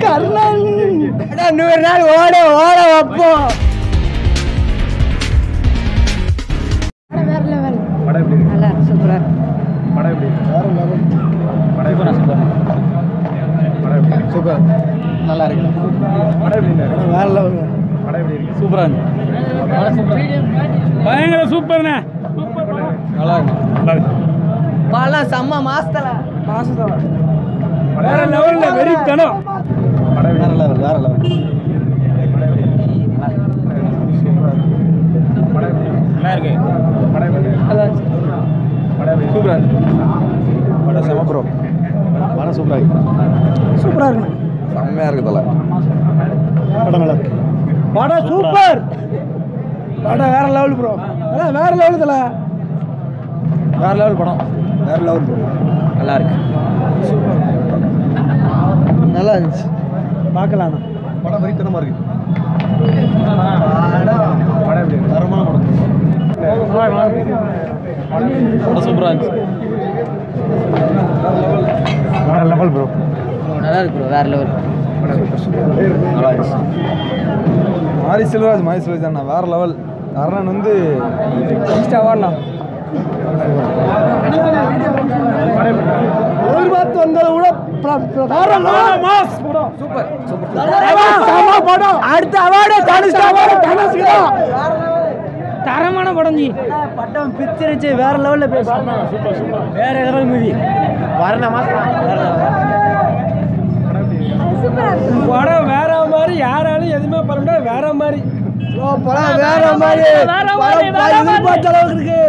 கர்ணன் அடா, நூறு நாள் ஓட ஓட வைப்போம் வேற லெவல் படம் எப்படி இருக்கு நல்லா சூப்பரா படம் எப்படி இருக்கு படம் எப்படி இருக்கு படம் எப்படி இருக்கு சூப்பர் நல்லா இருக்கு படம் எப்படி இருக்கு வேற லெவல் படம் எப்படி இருக்கு சூப்பரா பயங்கர சூப்பர்ண்ணே நல்லா இருக்கு நல்லா இருக்கு பழம் செம்ம மாசத்துல மாசத்துல வேற லெவல்ல வெறி தனம் படம் எப்படி வேற லெவல் வேற லெவல் படம் எப்படி இருக்கு நல்லா இருக்கு படம் எப்படி இருக்கு படம் எப்படி இருக்கு சூப்பரா படம் செம ப்ரோ படம் சூப்பரா இருக்கு சூப்பரா இருக்கு செம்மையா இருக்கு தல படம் நல்லா இருக்கு படம் சூப்பர் படம் வேற லெவல் ப்ரோ அதான் வேற லெவல் தல வேற லெவல் படம் வேற லெவல் ப்ரோ நல்லா இருக்கு நல்லா இருந்துச்சு பார்க்கலாம் படம் வெறித்தனமா இருக்கு படம் எப்படி இருக்கு தரமான படம் படம் சூப்பரா இருந்துச்சு வேற லெவல் ப்ரோ நல்லா இருக்கு ப்ரோ வேற லெவல் நல்லா இருந்துச்சு மாரி செல்வராஜ் மாரி செல்வராஜ் அண்ணா வேற லெவல் கர்ணன் வந்து நெக்ஸ்ட் அவார்ட்ண்ணா எதிர்பார்த்து வந்ததை விட சூப்பர் சூப்பர் படம் அடுத்த அவார்டு தனுஷ் அவார்டு தனுஷ் தரமான படம் ஜி பட்டம் பிச்சிருச்சு வேற லெவல்ல பேசுறாங்க வேற லெவல் மூவி வரண மாசம் படம் வேற மாதிரி யாராலும் எதுவுமே பண்ண முடியாது வேற மாதிரி படம் வேற மாதிரி வேற மாதிரி, படம் வேற மாதிரி. எதிர்பார்த்த அளவுக்கு இருக்கு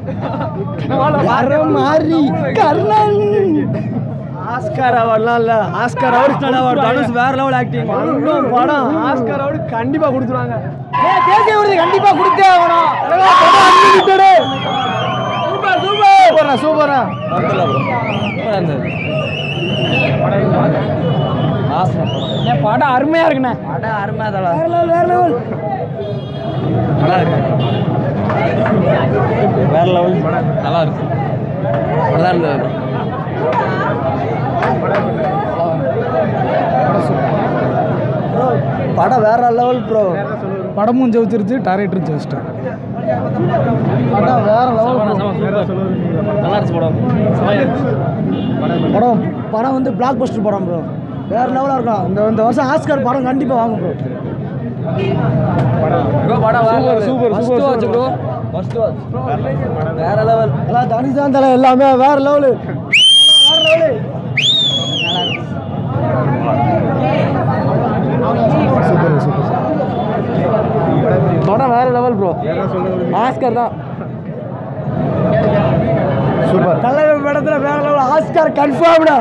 வேற மாதிரி கர்ணன் ஆஸ்கார் அவார்ட்லாம் இல்ல ஆஸ்கார் அவார்டு அவார்டு தனுஷ் வேற லெவல் ஆக்டிங் படம் ஆஸ்கார் அவார்டு கண்டிப்பா கொடுத்துருவாங்க தேசிய விருது கண்டிப்பா கொடுத்தே ஆகணும் சூப்பர் சூப்பர் சூப்பரா படம் அருமையா இருக்குண்ணே படம் அருமையா தல வேற லெவல் வேற லெவல் நல்லா இருக்கு வேற லெவல் நல்லா இருக்கு நல்லா இருந்தது படம் வேற லெவல் ப்ரோ படமும் ஜெயிச்சிருச்சு டைரக்டரும் ஜெயிச்சிட்டாங்க படம் வேற லெவல் நல்லா இருந்துச்சு படம் படம் படம் வந்து பிளாக் பஸ்டர் படம் ப்ரோ வேற லெவலாக இருக்கும் இந்த இந்த வருஷம் ஆஸ்கர் படம் கண்டிப்பாக வாங்க ப்ரோ படம் super super super bro first watch வேற லெவல் எல்லாம் தனிதான் தலை எல்லாமே வேற லெவலு வேற லெவலு சூப்பர் சூப்பர் படம் வேற லெவல் ப்ரோ ஆஸ்கர் தான் சூப்பர் தலைவர் படத்துல வேற லெவல் ஆஸ்கர் கன்ஃபார்ம்டா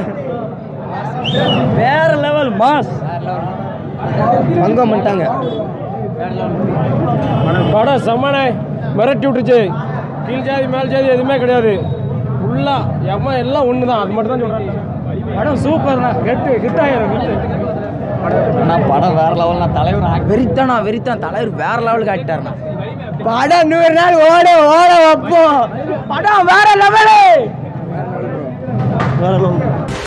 வேற லெவல் மாஸ் பங்கம் பண்ணிட்டாங்க படம் செம்மனே மிரட்டி விட்டுச்சு கீழ் ஜாதி மேல் ஜாதி எதுவுமே கிடையாது ஃபுல்லா எம்ம எல்லாம் ஒன்று தான் அது மட்டும் தான் சொல்கிறாங்க படம் சூப்பர்ண்ணா கெட்டு ஹிட் ஆயிரும் ஹிட் நான் படம் வேற லெவல் நான் தலைவர் வெறித்தனா வெறித்தான் தலைவர் வேற லெவலுக்கு ஆக்கிட்டாருண்ணா படம் நூறு நாள் ஓட ஓட வைப்போம் படம் வேற லெவலு வேற லெவல்